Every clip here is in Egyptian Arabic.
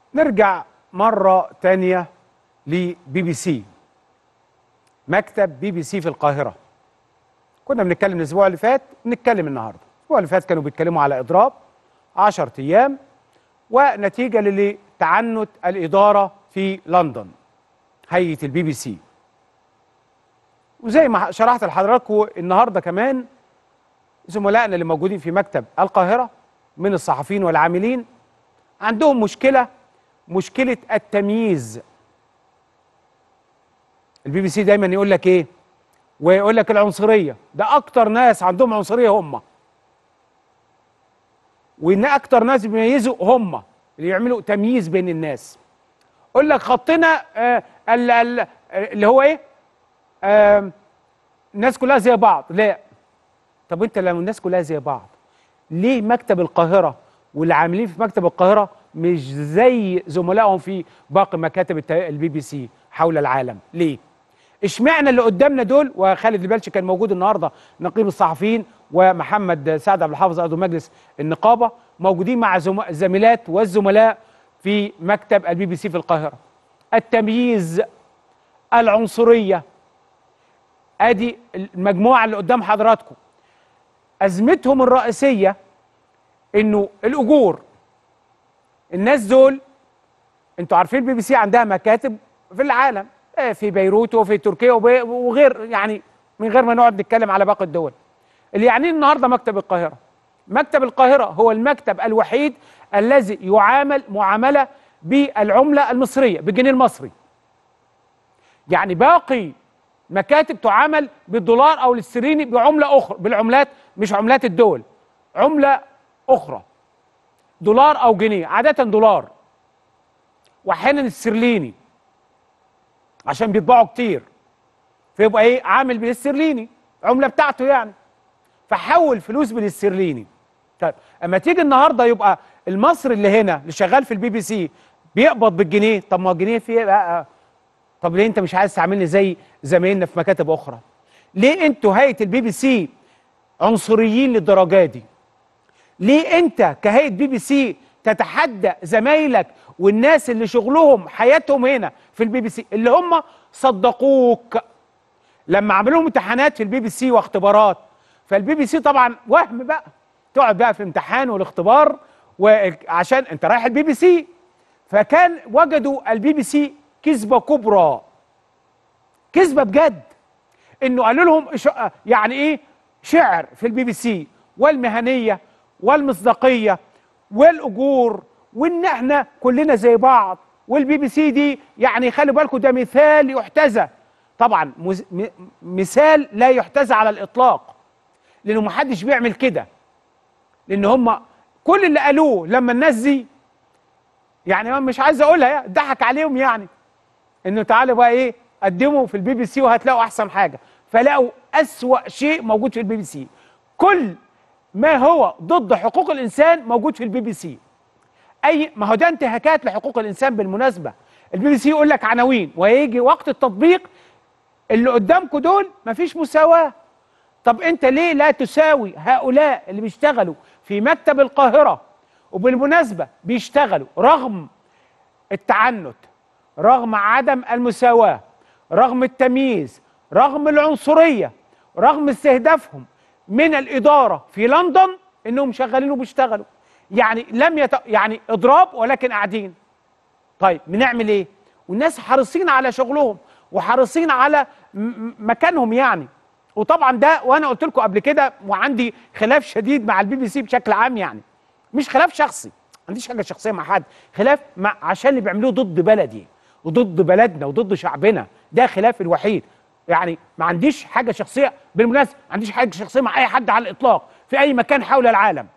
نرجع مرة تانية لبي بي سي مكتب بي بي سي في القاهرة كنا بنتكلم الأسبوع اللي فات نتكلم النهاردة الأسبوع اللي فات كانوا بيتكلموا على إضراب 10 أيام ونتيجة لتعنت الإدارة في لندن هيئة البي بي سي وزي ما شرحت لحضراتكم النهارده كمان زملائنا اللي موجودين في مكتب القاهرة من الصحفيين والعاملين عندهم مشكلة مشكلة التمييز البي بي سي دايما يقول لك ايه ويقول لك العنصرية ده اكتر ناس عندهم عنصرية هم وان اكتر ناس بيميزوا هم اللي يعملوا تمييز بين الناس يقول لك خطنا آه ال- ال- اللي هو ايه آه الناس كلها زي بعض لا طب انت لما الناس كلها زي بعض ليه مكتب القاهرة واللي عاملين في مكتب القاهرة مش زي زملائهم في باقي مكاتب الت- البي بي سي حول العالم ليه اشمعنى اللي قدامنا دول وخالد البلشي كان موجود النهارده نقيب الصحفيين ومحمد سعد عبد الحافظ عضو مجلس النقابه موجودين مع زم- الزميلات والزملاء في مكتب البي بي سي في القاهره التمييز العنصريه ادي المجموعه اللي قدام حضراتكم ازمتهم الرئيسيه انه الاجور الناس دول انتوا عارفين البي بي سي عندها مكاتب في العالم آه، في بيروت وفي تركيا وب- وغير يعني من غير ما نقعد نتكلم على باقي الدول اللي يعني النهارده مكتب القاهره مكتب القاهره هو المكتب الوحيد الذي يعامل معامله بالعمله المصريه بالجنيه المصري يعني باقي مكاتب تعامل بالدولار او الاسترليني بعمله اخرى بالعملات مش عملات الدول عمله اخرى دولار او جنيه عاده دولار واحيانا السرليني عشان بيطبعوا كتير فيبقى ايه عامل بالاسترليني عمله بتاعته يعني فحول فلوس بالاسترليني طيب اما تيجي النهارده يبقى المصري اللي هنا اللي شغال في البي بي سي بيقبض بالجنيه طب ما الجنيه فيه بقى طب ليه انت مش عايز تعاملني زي زمايلنا في مكاتب اخرى ليه انتوا هيئه البي بي سي عنصريين للدرجه دي ليه انت كهيئه بي بي سي تتحدى زمايلك والناس اللي شغلهم حياتهم هنا في البي بي سي اللي هم صدقوك لما عملوا امتحانات في البي بي سي واختبارات فالبي بي سي طبعا وهم بقى تقعد بقى في امتحان والاختبار وعشان انت رايح البي بي سي فكان وجدوا البي بي سي كذبه كبرى كذبه بجد انه قالوا لهم إش- يعني ايه شعر في البي بي سي والمهنيه والمصداقيه والاجور وان احنا كلنا زي بعض والبي بي سي دي يعني خلي بالكم ده مثال يحتذى طبعا مز- م- مثال لا يحتذى على الاطلاق لانه محدش بيعمل كده لان هم كل اللي قالوه لما الناس دي يعني أنا مش عايز اقولها يعني ضحك عليهم يعني انه تعالوا بقى ايه قدموا في البي بي سي وهتلاقوا احسن حاجه فلقوا اسوا شيء موجود في البي بي سي كل ما هو ضد حقوق الانسان موجود في البي بي سي اي ما هو ده انتهاكات لحقوق الانسان بالمناسبه البي بي سي يقول لك عناوين ويجي وقت التطبيق اللي قدامكم دول مفيش مساواه طب انت ليه لا تساوي هؤلاء اللي بيشتغلوا في مكتب القاهره وبالمناسبه بيشتغلوا رغم التعنت رغم عدم المساواة رغم التمييز رغم العنصرية رغم استهدافهم من الإدارة في لندن إنهم شغالين وبيشتغلوا يعني لم يت... يعني إضراب ولكن قاعدين طيب بنعمل إيه والناس حريصين على شغلهم وحريصين على م- م- مكانهم يعني وطبعا ده وانا قلت لكم قبل كده وعندي خلاف شديد مع البي بي سي بشكل عام يعني مش خلاف شخصي ما عنديش حاجه شخصيه مع حد خلاف مع عشان اللي بيعملوه ضد بلدي وضد بلدنا وضد شعبنا ده خلاف الوحيد يعني ما عنديش حاجه شخصيه بالمناسبه ما عنديش حاجه شخصيه مع اي حد على الاطلاق في اي مكان حول العالم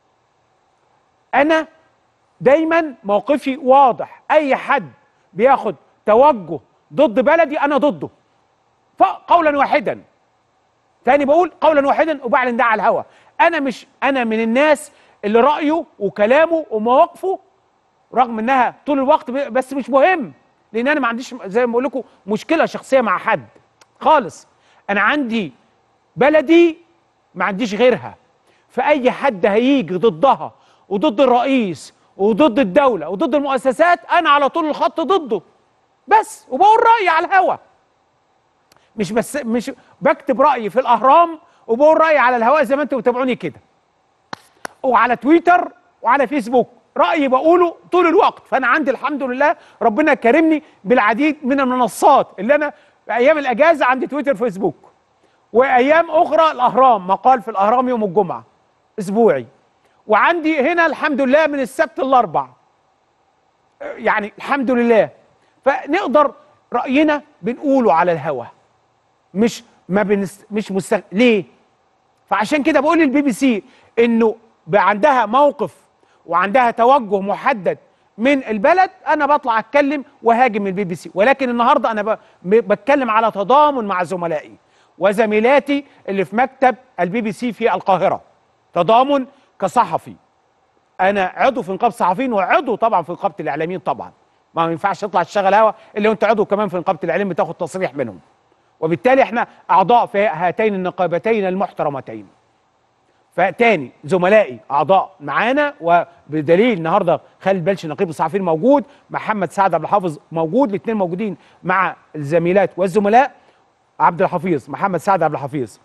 انا دايما موقفي واضح اي حد بياخد توجه ضد بلدي انا ضده فقولا واحدا تاني بقول قولا واحدا وبعلن ده على الهوا انا مش انا من الناس اللي رايه وكلامه ومواقفه رغم انها طول الوقت ب- بس مش مهم لان انا ما عنديش زي ما بقول لكم مشكله شخصيه مع حد خالص انا عندي بلدي ما عنديش غيرها فاي حد هيجي ضدها وضد الرئيس وضد الدوله وضد المؤسسات انا على طول الخط ضده بس وبقول رايي على الهوا مش بس مش بكتب رايي في الاهرام وبقول رايي على الهواء زي ما انتم بتابعوني كده وعلى تويتر وعلى فيسبوك رايي بقوله طول الوقت فانا عندي الحمد لله ربنا كرمني بالعديد من المنصات اللي انا في ايام الاجازه عندي تويتر فيسبوك وايام اخرى الاهرام مقال في الاهرام يوم الجمعه اسبوعي وعندي هنا الحمد لله من السبت الاربع يعني الحمد لله فنقدر راينا بنقوله على الهوا مش ما بنس مش مستغ... ليه فعشان كده بقول للبي بي سي انه بقى عندها موقف وعندها توجه محدد من البلد انا بطلع اتكلم وهاجم البي بي سي ولكن النهارده انا ب... ب- بتكلم على تضامن مع زملائي وزميلاتي اللي في مكتب البي بي سي في القاهره تضامن كصحفي انا عضو في نقابه الصحفيين وعضو طبعا في نقابه الاعلاميين طبعا ما ينفعش تطلع تشتغل هوا الا وانت عضو كمان في نقابه الاعلام بتاخد تصريح منهم وبالتالي احنا اعضاء في هاتين النقابتين المحترمتين فتاني زملائي اعضاء معانا وبدليل النهارده خالد بلشي نقيب الصحفيين موجود محمد سعد عبد الحافظ موجود الاثنين موجودين مع الزميلات والزملاء عبد الحفيظ محمد سعد عبد الحفيظ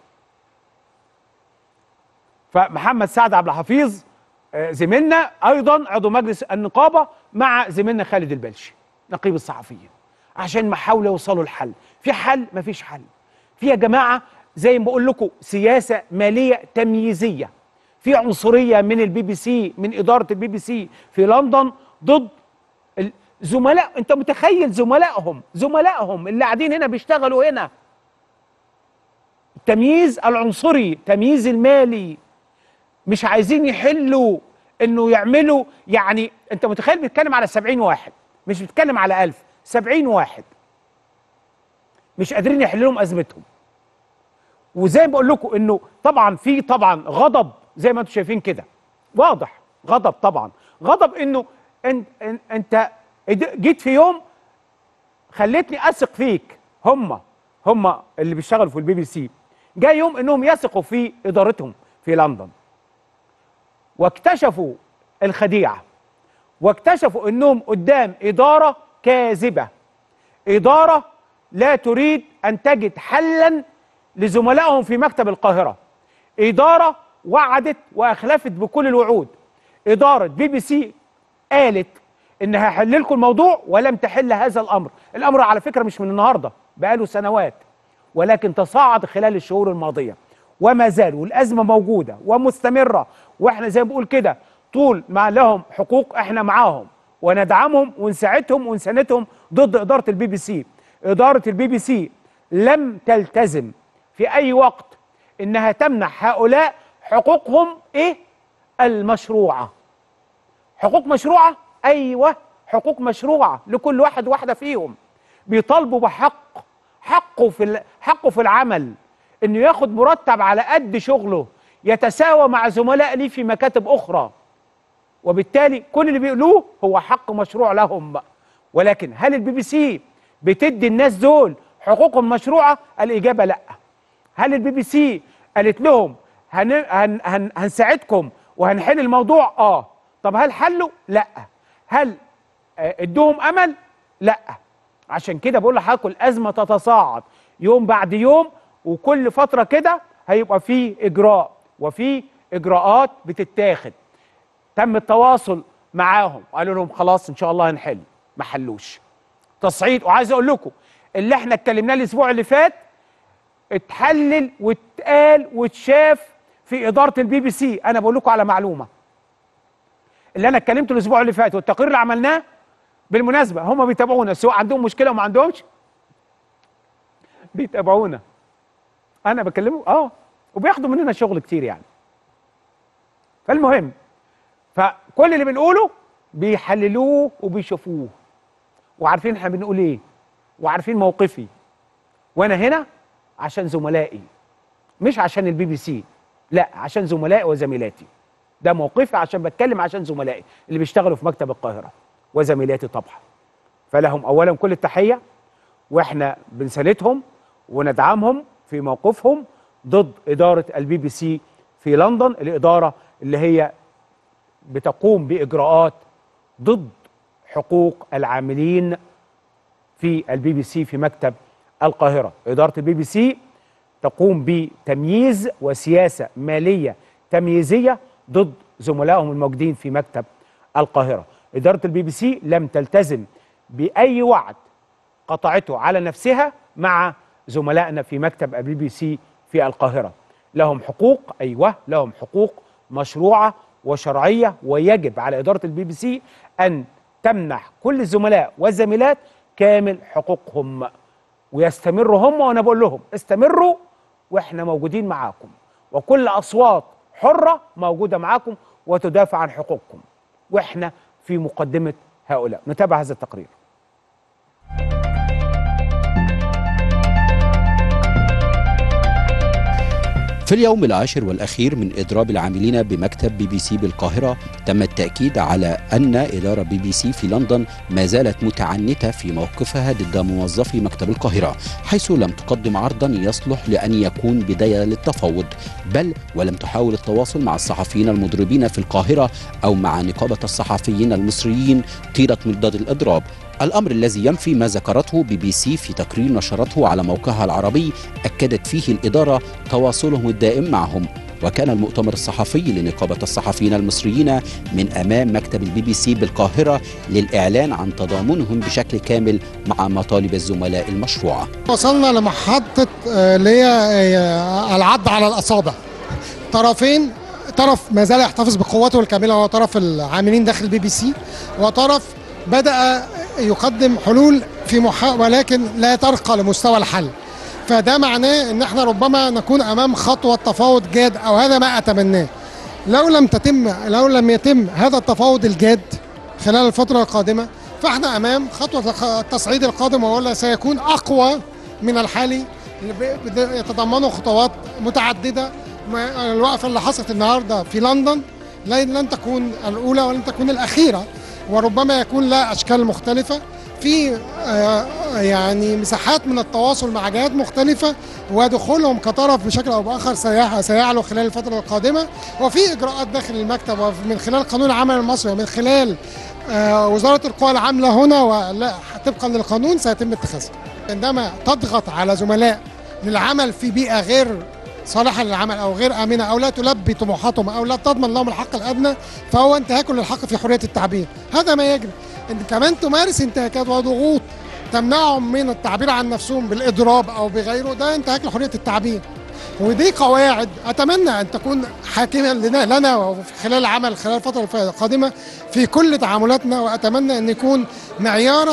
فمحمد سعد عبد الحفيظ آه، زميلنا ايضا عضو مجلس النقابه مع زميلنا خالد البلشي نقيب الصحفيين عشان محاولة يوصلوا الحل في حل مفيش حل في يا جماعه زي ما بقول لكم سياسه ماليه تمييزيه في عنصريه من البي بي سي من اداره البي بي سي في لندن ضد الزملاء انت متخيل زملائهم زملائهم اللي قاعدين هنا بيشتغلوا هنا التمييز العنصري التمييز المالي مش عايزين يحلوا انه يعملوا يعني انت متخيل بيتكلم على 70 واحد مش بيتكلم على 1000 70 واحد مش قادرين يحلوا لهم ازمتهم وزي ما بقول لكم انه طبعا في طبعا غضب زي ما انتم شايفين كده واضح غضب طبعا غضب انه انت انت جيت في يوم خليتني اثق فيك هم هم اللي بيشتغلوا في البي بي سي جاء يوم انهم يثقوا في ادارتهم في لندن واكتشفوا الخديعه واكتشفوا انهم قدام اداره كاذبه اداره لا تريد ان تجد حلا لزملائهم في مكتب القاهره اداره وعدت واخلفت بكل الوعود اداره بي بي سي قالت انها هحل لكم الموضوع ولم تحل هذا الامر الامر على فكره مش من النهارده بقاله سنوات ولكن تصاعد خلال الشهور الماضيه وما زال والازمه موجوده ومستمره واحنا زي ما بقول كده طول ما لهم حقوق احنا معاهم وندعمهم ونساعدهم ونساندهم ضد اداره البي بي سي اداره البي بي سي لم تلتزم في اي وقت انها تمنح هؤلاء حقوقهم ايه المشروعه حقوق مشروعه ايوه حقوق مشروعه لكل واحد واحده فيهم بيطالبوا بحق حقه في حقه في العمل انه ياخد مرتب على قد شغله يتساوى مع زملاء ليه في مكاتب اخرى وبالتالي كل اللي بيقولوه هو حق مشروع لهم ولكن هل البي بي سي بتدي الناس دول حقوقهم مشروعه الاجابه لا هل البي بي سي قالت لهم هن هن هن هنساعدكم وهنحل الموضوع اه طب هل حلوا لا هل آه، ادوهم امل لا عشان كده بقول لحضراتكم الازمه تتصاعد يوم بعد يوم وكل فتره كده هيبقى في اجراء وفي اجراءات بتتاخد تم التواصل معاهم قالوا لهم خلاص ان شاء الله هنحل ما حلوش تصعيد وعايز اقول لكم اللي احنا اتكلمناه الاسبوع اللي فات اتحلل واتقال واتشاف في اداره البي بي سي انا بقول لكم على معلومه اللي انا اتكلمته الاسبوع اللي فات والتقرير اللي عملناه بالمناسبه هم بيتابعونا سواء عندهم مشكله وما عندهمش بيتابعونا انا بكلمه اه وبياخدوا مننا شغل كتير يعني فالمهم فكل اللي بنقوله بيحللوه وبيشوفوه وعارفين احنا بنقول ايه وعارفين موقفي وانا هنا عشان زملائي مش عشان البي بي سي لا عشان زملائي وزميلاتي ده موقفي عشان بتكلم عشان زملائي اللي بيشتغلوا في مكتب القاهره وزميلاتي طبعا فلهم اولا كل التحيه واحنا بنساندهم وندعمهم في موقفهم ضد اداره البي بي سي في لندن الاداره اللي هي بتقوم باجراءات ضد حقوق العاملين في البي بي سي في مكتب القاهرة إدارة البي بي سي تقوم بتمييز وسياسة مالية تمييزية ضد زملائهم الموجودين في مكتب القاهرة إدارة البي بي سي لم تلتزم بأي وعد قطعته على نفسها مع زملائنا في مكتب البي بي سي في القاهرة لهم حقوق أيوة لهم حقوق مشروعة وشرعية ويجب على إدارة البي بي سي أن تمنح كل الزملاء والزميلات كامل حقوقهم ويستمروا هم وأنا بقول لهم استمروا وإحنا موجودين معاكم وكل أصوات حرة موجودة معاكم وتدافع عن حقوقكم وإحنا في مقدمة هؤلاء نتابع هذا التقرير في اليوم العاشر والأخير من إضراب العاملين بمكتب بي بي سي بالقاهرة تم التأكيد على أن إدارة بي بي سي في لندن ما زالت متعنتة في موقفها ضد موظفي مكتب القاهرة حيث لم تقدم عرضا يصلح لأن يكون بداية للتفاوض بل ولم تحاول التواصل مع الصحفيين المضربين في القاهرة أو مع نقابة الصحفيين المصريين طيلة مدة الإضراب الأمر الذي ينفي ما ذكرته بي بي سي في تقرير نشرته على موقعها العربي أكدت فيه الإدارة تواصلهم الدائم معهم وكان المؤتمر الصحفي لنقابة الصحفيين المصريين من أمام مكتب البي بي سي بالقاهرة للإعلان عن تضامنهم بشكل كامل مع مطالب الزملاء المشروعة وصلنا لمحطة آه، اللي هي آه، العض على الأصابع طرفين طرف ما زال يحتفظ بقوته الكاملة وهو طرف العاملين داخل البي بي سي وطرف بدأ يقدم حلول في محا... ولكن لا ترقى لمستوى الحل فده معناه ان احنا ربما نكون امام خطوه تفاوض جاد او هذا ما اتمناه لو لم تتم لو لم يتم هذا التفاوض الجاد خلال الفتره القادمه فاحنا امام خطوه التصعيد القادم وهو سيكون اقوى من الحالي يتضمنه خطوات متعدده الوقفه اللي حصلت النهارده في لندن لن تكون الاولى ولن تكون الاخيره وربما يكون لها اشكال مختلفه في آه، يعني مساحات من التواصل مع جهات مختلفة ودخولهم كطرف بشكل أو بآخر سيعلو خلال الفترة القادمة وفي إجراءات داخل المكتب ومن خلال قانون العمل المصري ومن خلال آه، وزارة القوى العاملة هنا وطبقا للقانون سيتم اتخاذها عندما تضغط على زملاء للعمل في بيئة غير صالحه للعمل او غير امنه او لا تلبي طموحاتهم او لا تضمن لهم الحق الادنى فهو انتهاك للحق في حريه التعبير هذا ما يجري ان كمان تمارس انتهاكات وضغوط تمنعهم من التعبير عن نفسهم بالاضراب او بغيره ده انتهاك لحريه التعبير ودي قواعد اتمنى ان تكون حاكمه لنا لنا خلال العمل خلال الفتره القادمه في كل تعاملاتنا واتمنى ان يكون معيارا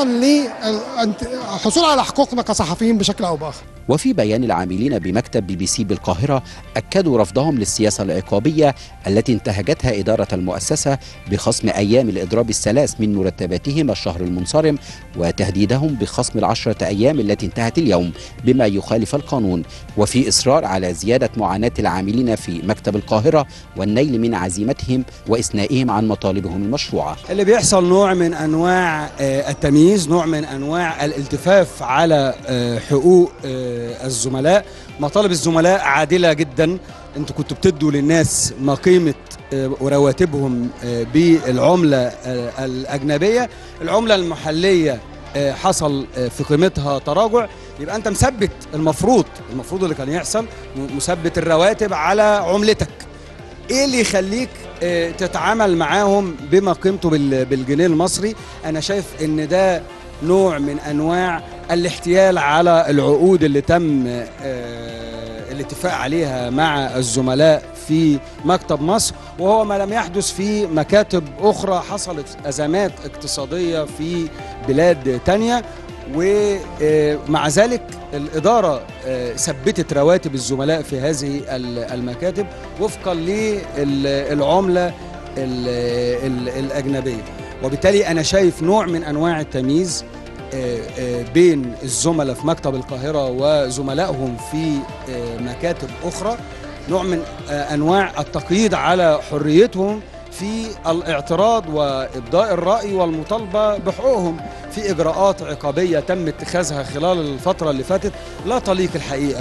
للحصول على حقوقنا كصحفيين بشكل او باخر وفي بيان العاملين بمكتب بي بي سي بالقاهرة أكدوا رفضهم للسياسة العقابية التي انتهجتها إدارة المؤسسة بخصم أيام الإضراب الثلاث من مرتباتهم الشهر المنصرم وتهديدهم بخصم العشرة أيام التي انتهت اليوم بما يخالف القانون وفي إصرار على زيادة معاناة العاملين في مكتب القاهرة والنيل من عزيمتهم وإثنائهم عن مطالبهم المشروعة اللي بيحصل نوع من أنواع آه، التمييز نوع من أنواع الالتفاف على آه، حقوق آه، الزملاء مطالب الزملاء عادله جدا انتوا كنتوا بتدوا للناس ما قيمه آه، رواتبهم آه، بالعمله آه، الاجنبيه العمله المحليه حصل في قيمتها تراجع يبقى انت مثبت المفروض المفروض اللي كان يحصل مثبت الرواتب على عملتك ايه اللي يخليك تتعامل معاهم بما قيمته بالجنيه المصري انا شايف ان ده نوع من انواع الاحتيال على العقود اللي تم آه، الاتفاق عليها مع الزملاء في مكتب مصر وهو ما لم يحدث في مكاتب أخرى حصلت أزمات اقتصادية في بلاد تانية ومع ذلك الإدارة آه، ثبتت رواتب الزملاء في هذه المكاتب وفقا للعملة الأجنبية وبالتالي أنا شايف نوع من أنواع التمييز آه، آه، بين الزملاء في مكتب القاهرة وزملائهم في آه، مكاتب أخرى نوع من أنواع التقييد على حريتهم في الاعتراض وابداء الراي والمطالبه بحقوقهم في اجراءات عقابيه تم اتخاذها خلال الفتره اللي فاتت لا تليق الحقيقه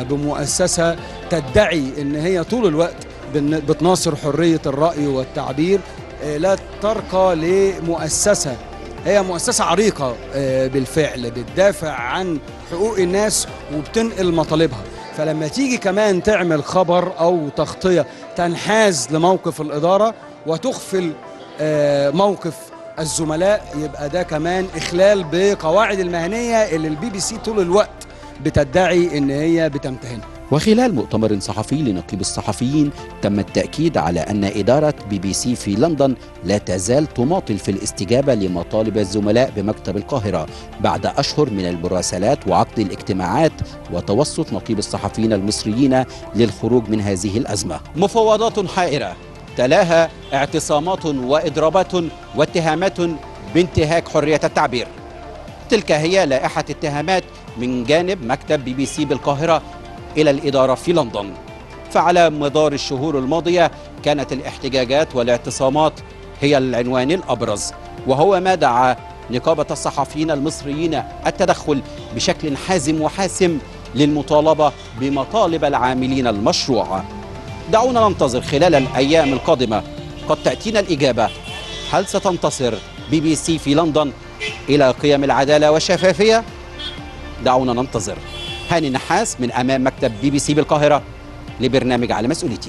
بمؤسسه تدعي ان هي طول الوقت بتناصر حريه الراي والتعبير آه، لا ترقى لمؤسسه هي مؤسسه عريقه آه، بالفعل بتدافع عن حقوق الناس وبتنقل مطالبها فلما تيجي كمان تعمل خبر او تغطيه تنحاز لموقف الاداره وتغفل آه، موقف الزملاء يبقى ده كمان اخلال بقواعد المهنيه اللي البي بي سي طول الوقت بتدعي ان هي بتمتهنها وخلال مؤتمر صحفي لنقيب الصحفيين تم التأكيد على أن إدارة بي بي سي في لندن لا تزال تماطل في الاستجابة لمطالب الزملاء بمكتب القاهرة بعد أشهر من المراسلات وعقد الاجتماعات وتوسط نقيب الصحفيين المصريين للخروج من هذه الأزمة مفاوضات حائرة تلاها اعتصامات وإضرابات واتهامات بانتهاك حرية التعبير تلك هي لائحة اتهامات من جانب مكتب بي بي سي بالقاهرة إلى الإدارة في لندن فعلى مدار الشهور الماضية كانت الاحتجاجات والاعتصامات هي العنوان الأبرز وهو ما دعا نقابة الصحفيين المصريين التدخل بشكل حازم وحاسم للمطالبة بمطالب العاملين المشروعة دعونا ننتظر خلال الأيام القادمة قد تأتينا الإجابة هل ستنتصر بي بي سي في لندن إلى قيم العدالة والشفافية؟ دعونا ننتظر هاني نحاس من أمام مكتب بي بي سي بالقاهرة لبرنامج على مسؤوليتي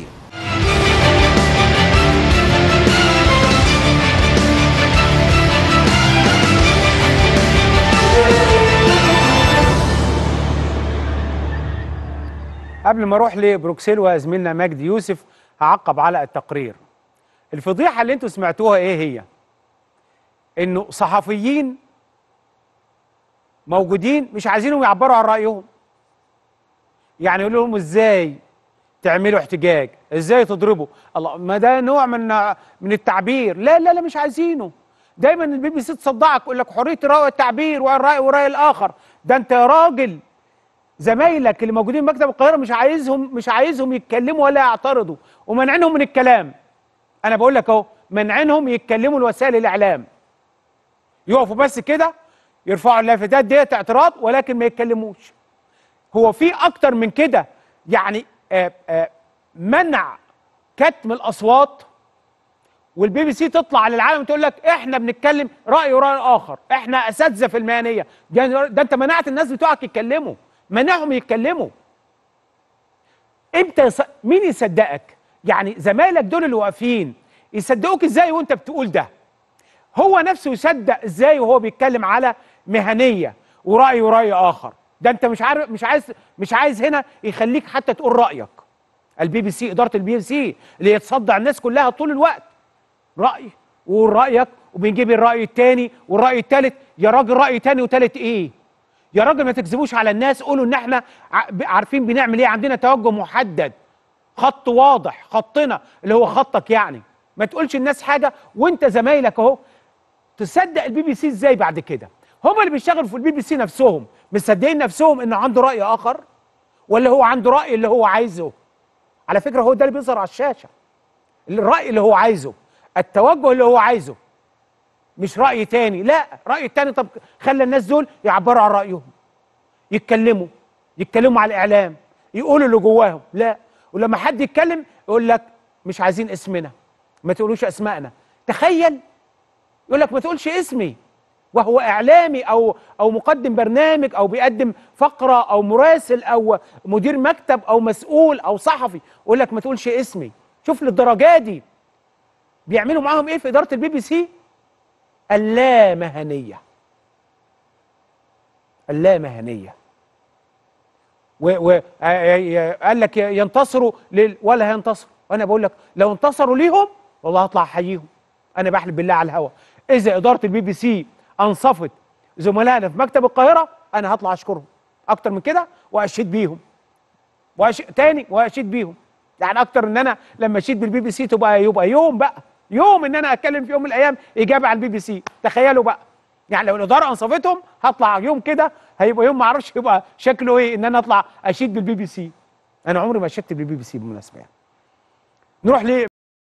قبل ما اروح لبروكسل وزميلنا مجدي يوسف هعقب على التقرير الفضيحه اللي انتوا سمعتوها ايه هي انه صحفيين موجودين مش عايزينهم يعبروا عن رايهم يعني يقول لهم ازاي تعملوا احتجاج ازاي تضربوا الله ما ده نوع من من التعبير لا لا لا مش عايزينه دايما البي بي سي تصدعك يقول لك حريه الراي والتعبير والراي وراي الاخر ده انت يا راجل زمايلك اللي موجودين في مكتب القاهره مش عايزهم مش عايزهم يتكلموا ولا يعترضوا ومنعينهم من الكلام انا بقول لك اهو منعينهم يتكلموا لوسائل الاعلام يقفوا بس كده يرفعوا اللافتات ديت اعتراض ولكن ما يتكلموش هو في اكتر من كده يعني آآ آآ منع كتم الاصوات والبي بي سي تطلع للعالم تقول لك احنا بنتكلم راي وراي اخر احنا اساتذه في المهنيه ده, ده انت منعت الناس بتوعك يتكلموا منعهم يتكلموا امتى يص... مين يصدقك يعني زمايلك دول اللي واقفين يصدقوك ازاي وانت بتقول ده هو نفسه يصدق ازاي وهو بيتكلم على مهنيه وراي وراي اخر ده انت مش عارف مش عايز مش عايز هنا يخليك حتى تقول رايك البي بي سي اداره البي بي سي اللي يتصدع الناس كلها طول الوقت راي وقول رايك وبنجيب الراي الثاني والراي الثالث يا راجل راي ثاني وثالث ايه يا راجل ما تكذبوش على الناس قولوا ان احنا عارفين بنعمل ايه عندنا توجه محدد خط واضح خطنا اللي هو خطك يعني ما تقولش الناس حاجه وانت زمايلك اهو تصدق البي بي سي ازاي بعد كده هم اللي بيشتغلوا في البي بي سي نفسهم مصدقين نفسهم انه عنده راي اخر ولا هو عنده راي اللي هو عايزه على فكره هو ده اللي بيظهر على الشاشه الراي اللي هو عايزه التوجه اللي هو عايزه مش راي تاني لا راي تاني طب خلى الناس دول يعبروا عن رايهم يتكلموا يتكلموا على الاعلام يقولوا اللي جواهم لا ولما حد يتكلم يقول لك مش عايزين اسمنا ما تقولوش اسمائنا تخيل يقول لك ما تقولش اسمي وهو اعلامي او او مقدم برنامج او بيقدم فقره او مراسل او مدير مكتب او مسؤول او صحفي يقول لك ما تقولش اسمي شوف للدرجه دي بيعملوا معاهم ايه في اداره البي بي سي اللامهنيه اللامهنيه وقال لك ينتصروا لل... ولا هينتصروا وانا بقول لك لو انتصروا ليهم والله هطلع احييهم انا بحلف بالله على الهوا اذا اداره البي بي سي انصفت زملائنا في مكتب القاهره انا هطلع اشكرهم اكتر من كده واشيد بيهم وأش... تاني واشيد بيهم يعني اكتر ان انا لما اشيد بالبي بي سي تبقى يبقى يوم بقى يوم ان انا اتكلم في يوم من الايام اجابه على البي بي سي تخيلوا بقى يعني لو الاداره انصفتهم هطلع يوم كده هيبقى يوم ما اعرفش يبقى شكله ايه ان انا اطلع اشيد بالبي بي سي انا عمري ما شدت بالبي بي سي بالمناسبه يعني نروح ليه